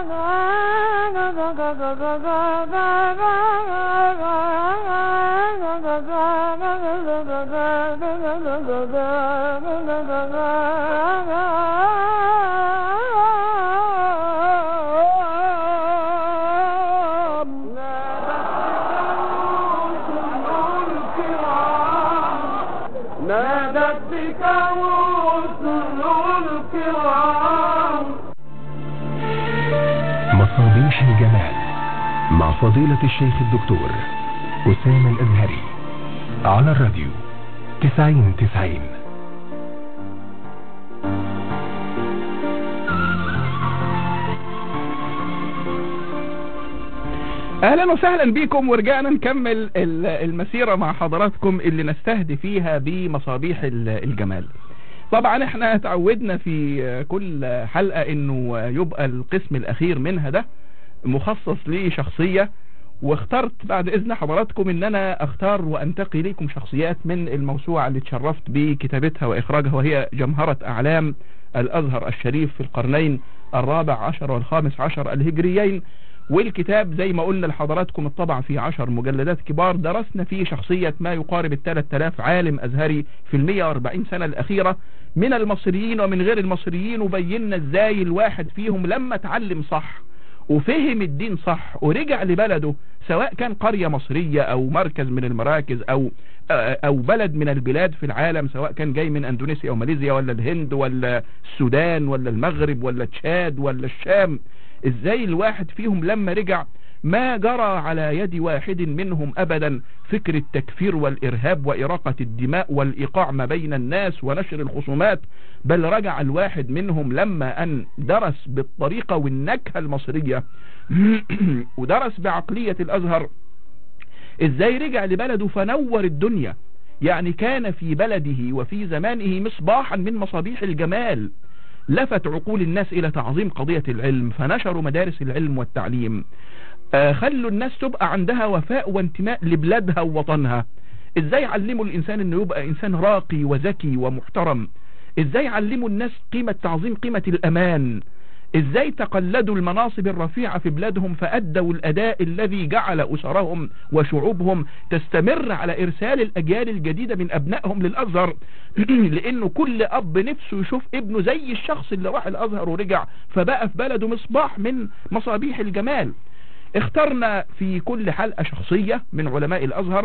الكرام
نادت بك الرسل الكرام
مصابيح الجمال مع فضيلة الشيخ الدكتور أسامة الأزهري على الراديو تسعين تسعين
اهلا وسهلا بكم ورجعنا نكمل ال- المسيرة مع حضراتكم اللي نستهدي فيها بمصابيح ال- الجمال طبعا احنا اتعودنا في كل حلقة انه يبقى القسم الاخير منها ده مخصص لشخصية واخترت بعد اذن حضراتكم ان انا اختار وانتقي ليكم شخصيات من الموسوعة اللي اتشرفت بكتابتها واخراجها وهي جمهرة اعلام الازهر الشريف في القرنين الرابع عشر والخامس عشر الهجريين والكتاب زي ما قلنا لحضراتكم الطبع في عشر مجلدات كبار درسنا فيه شخصية ما يقارب الثلاث آلاف عالم أزهري في المية واربعين سنة الأخيرة من المصريين ومن غير المصريين وبينا ازاي الواحد فيهم لما اتعلم صح وفهم الدين صح ورجع لبلده سواء كان قرية مصرية او مركز من المراكز او او بلد من البلاد في العالم سواء كان جاي من اندونيسيا او ماليزيا ولا الهند ولا السودان ولا المغرب ولا تشاد ولا الشام ازاي الواحد فيهم لما رجع ما جرى على يد واحد منهم ابدا فكر التكفير والارهاب واراقة الدماء والايقاع ما بين الناس ونشر الخصومات بل رجع الواحد منهم لما ان درس بالطريقة والنكهة المصرية ودرس بعقلية الازهر ازاي رجع لبلده فنور الدنيا يعني كان في بلده وفي زمانه مصباحا من مصابيح الجمال لفت عقول الناس الى تعظيم قضية العلم فنشروا مدارس العلم والتعليم آه خلوا الناس تبقى عندها وفاء وانتماء لبلادها ووطنها ازاي علموا الانسان انه يبقى انسان راقي وذكي ومحترم ازاي علموا الناس قيمة تعظيم قيمة الامان ازاي تقلدوا المناصب الرفيعة في بلادهم فأدوا الأداء الذي جعل أسرهم وشعوبهم تستمر على إرسال الأجيال الجديدة من أبنائهم للأزهر لأنه كل أب نفسه يشوف ابنه زي الشخص اللي راح الأزهر ورجع فبقى في بلده مصباح من مصابيح الجمال اخترنا في كل حلقة شخصية من علماء الأزهر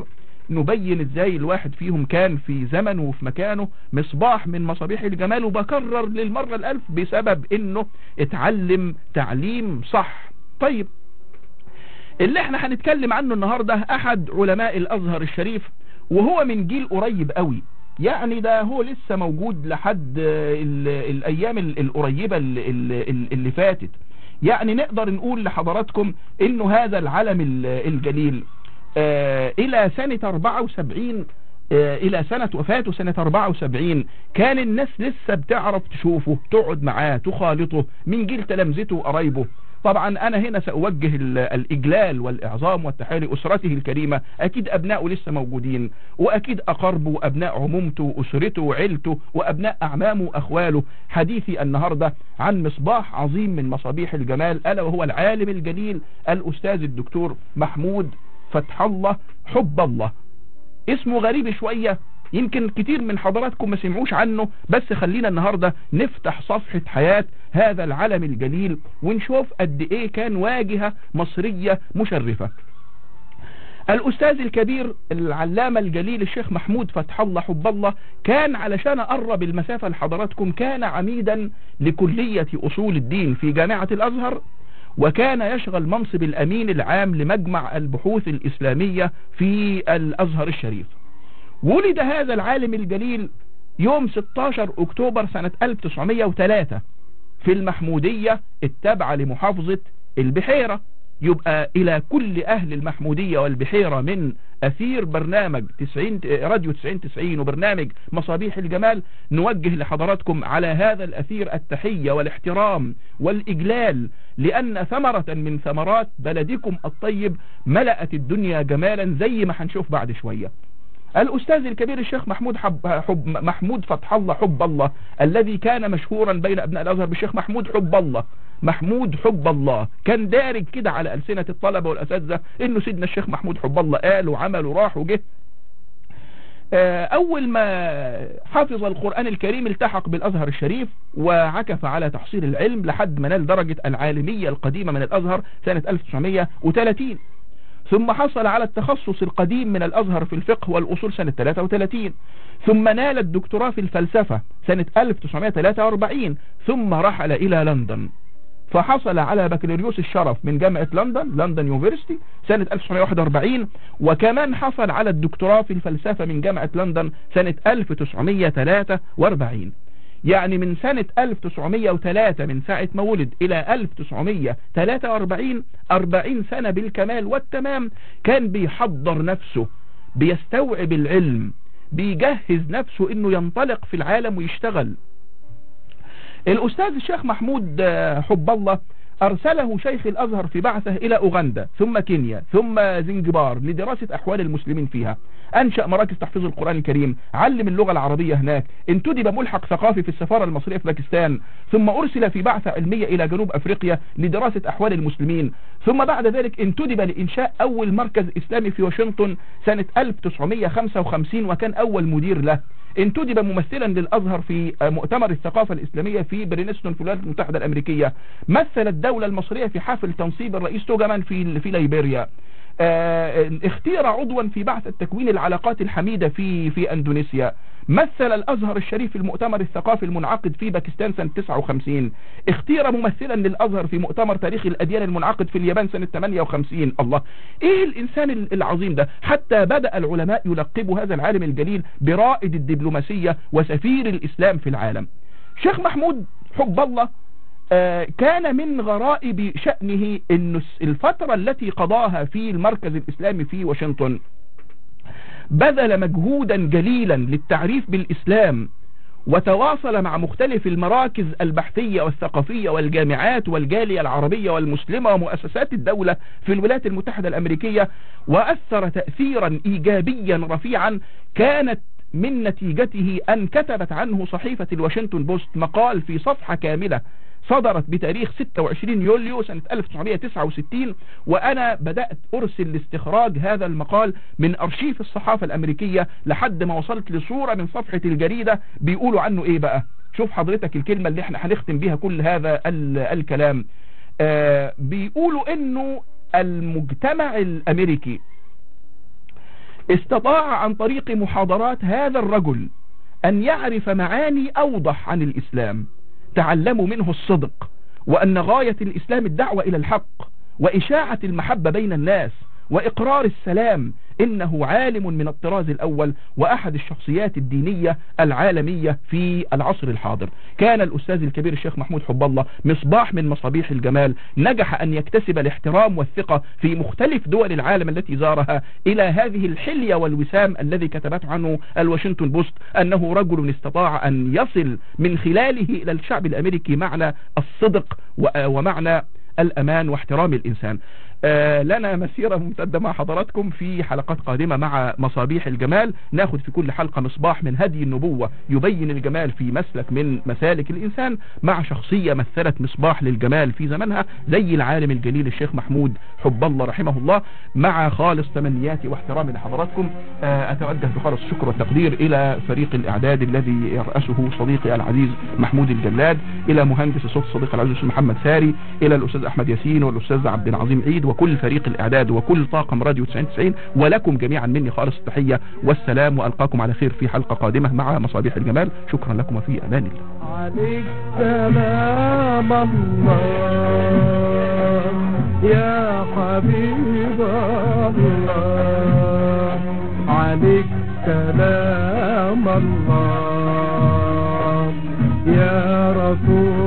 نبين ازاي الواحد فيهم كان في زمنه وفي مكانه مصباح من مصابيح الجمال وبكرر للمرة الألف بسبب انه اتعلم تعليم صح طيب اللي احنا هنتكلم عنه النهاردة احد علماء الازهر الشريف وهو من جيل قريب قوي يعني ده هو لسه موجود لحد ال الايام ال- القريبة اللي, اللي, اللي فاتت يعني نقدر نقول لحضراتكم انه هذا العلم ال- الجليل آه الى سنة 74 آه الى سنة وفاته سنة 74 كان الناس لسه بتعرف تشوفه تقعد معاه تخالطه من جيل تلامذته وقرايبه طبعا انا هنا سأوجه ال- الاجلال والاعظام والتحية لاسرته الكريمة اكيد ابنائه لسه موجودين واكيد اقاربه وابناء عمومته واسرته وعيلته وابناء اعمامه واخواله حديثي النهاردة عن مصباح عظيم من مصابيح الجمال الا وهو العالم الجليل الاستاذ الدكتور محمود فتح الله حب الله اسمه غريب شوية يمكن كتير من حضراتكم ما سمعوش عنه بس خلينا النهاردة نفتح صفحة حياة هذا العلم الجليل ونشوف قد ايه كان واجهة مصرية مشرفة الأستاذ الكبير العلامة الجليل الشيخ محمود فتح الله حب الله كان علشان أقرب المسافة لحضراتكم كان عميدا لكلية أصول الدين في جامعة الأزهر وكان يشغل منصب الأمين العام لمجمع البحوث الإسلامية في الأزهر الشريف ولد هذا العالم الجليل يوم 16 أكتوبر سنة 1903 في المحمودية التابعة لمحافظة البحيرة يبقى إلى كل أهل المحمودية والبحيرة من أثير برنامج 90 راديو 90 90 وبرنامج مصابيح الجمال نوجه لحضراتكم على هذا الأثير التحية والاحترام والإجلال لأن ثمرة من ثمرات بلدكم الطيب ملأت الدنيا جمالا زي ما هنشوف بعد شوية الأستاذ الكبير الشيخ محمود حب حب محمود فتح الله حب الله الذي كان مشهورا بين أبناء الأزهر بالشيخ محمود حب الله محمود حب الله كان دارج كده على ألسنة الطلبة والأساتذة إنه سيدنا الشيخ محمود حب الله قال وعمل وراح وجه آه، أول ما حفظ القرآن الكريم التحق بالأزهر الشريف وعكف على تحصيل العلم لحد ما نال درجة العالمية القديمة من الأزهر سنة 1930 ثم حصل على التخصص القديم من الأزهر في الفقه والأصول سنة 33 ثم نال الدكتوراه في الفلسفة سنة 1943 ثم رحل إلى لندن فحصل على بكالوريوس الشرف من جامعة لندن لندن يونيفرسيتي سنة 1941 وكمان حصل على الدكتوراه في الفلسفة من جامعة لندن سنة 1943 يعني من سنة 1903 من ساعة ما ولد إلى 1943 40 سنة بالكمال والتمام كان بيحضر نفسه بيستوعب العلم بيجهز نفسه انه ينطلق في العالم ويشتغل الأستاذ الشيخ محمود آه، حب الله أرسله شيخ الأزهر في بعثه إلى أوغندا ثم كينيا ثم زنجبار لدراسة أحوال المسلمين فيها أنشأ مراكز تحفيظ القرآن الكريم علم اللغة العربية هناك انتدب ملحق ثقافي في السفارة المصرية في باكستان ثم أرسل في بعثة علمية إلى جنوب أفريقيا لدراسة أحوال المسلمين ثم بعد ذلك انتدب لإنشاء أول مركز إسلامي في واشنطن سنة 1955 وكان أول مدير له انتدب ممثلا للأزهر في مؤتمر الثقافة الإسلامية في برينستون في الولايات المتحدة الأمريكية مثل الدولة المصرية في حفل تنصيب الرئيس توجمان في في ليبيريا آه، اختير عضوا في بعث التكوين العلاقات الحميدة في في اندونيسيا مثل الازهر الشريف في المؤتمر الثقافي المنعقد في باكستان سنة 59 اختير ممثلا للازهر في مؤتمر تاريخ الاديان المنعقد في اليابان سنة 58 الله ايه الانسان العظيم ده حتى بدأ العلماء يلقبوا هذا العالم الجليل برائد الدبلوماسية وسفير الاسلام في العالم شيخ محمود حب الله آه، كان من غرائب شأنه أن الفترة التي قضاها في المركز الإسلامي في واشنطن بذل مجهودا جليلا للتعريف بالإسلام وتواصل مع مختلف المراكز البحثية والثقافية والجامعات والجالية العربية والمسلمة ومؤسسات الدولة في الولايات المتحدة الأمريكية وأثر تأثيرا إيجابيا رفيعا كانت من نتيجته أن كتبت عنه صحيفة الواشنطن بوست مقال في صفحة كاملة صدرت بتاريخ 26 يوليو سنة 1969 وأنا بدأت أرسل لاستخراج هذا المقال من أرشيف الصحافة الأمريكية لحد ما وصلت لصورة من صفحة الجريدة بيقولوا عنه إيه بقى شوف حضرتك الكلمة اللي احنا هنختم بيها كل هذا ال- الكلام آه بيقولوا إنه المجتمع الأمريكي استطاع عن طريق محاضرات هذا الرجل أن يعرف معاني أوضح عن الإسلام تعلموا منه الصدق وأن غاية الإسلام الدعوة إلى الحق وإشاعة المحبة بين الناس وإقرار السلام إنه عالم من الطراز الأول وأحد الشخصيات الدينية العالمية في العصر الحاضر كان الأستاذ الكبير الشيخ محمود حب الله مصباح من مصابيح الجمال نجح أن يكتسب الاحترام والثقة في مختلف دول العالم التي زارها إلى هذه الحلية والوسام الذي كتبت عنه الواشنطن بوست أنه رجل استطاع أن يصل من خلاله إلى الشعب الأمريكي معنى الصدق و- ومعنى الأمان واحترام الإنسان آه، لنا مسيرة ممتدة مع حضراتكم في حلقات قادمة مع مصابيح الجمال ناخد في كل حلقة مصباح من هدي النبوة يبين الجمال في مسلك من مسالك الإنسان مع شخصية مثلت مصباح للجمال في زمنها زي العالم الجليل الشيخ محمود حب الله رحمه الله مع خالص تمنياتي واحترامي لحضراتكم آه، أتوجه بخالص الشكر والتقدير إلى فريق الإعداد الذي يرأسه صديقي العزيز محمود الجلاد إلى مهندس الصوت صديقي العزيز الأستاذ محمد ساري إلى الأستاذ أحمد ياسين والأستاذ عبد العظيم عيد وكل فريق الإعداد وكل طاقم راديو 90 ولكم جميعا مني خالص التحية والسلام وألقاكم على خير في حلقة قادمة مع مصابيح الجمال شكرا لكم وفي أمان الله
عليك سلام الله يا حبيب الله عليك سلام الله يا رسول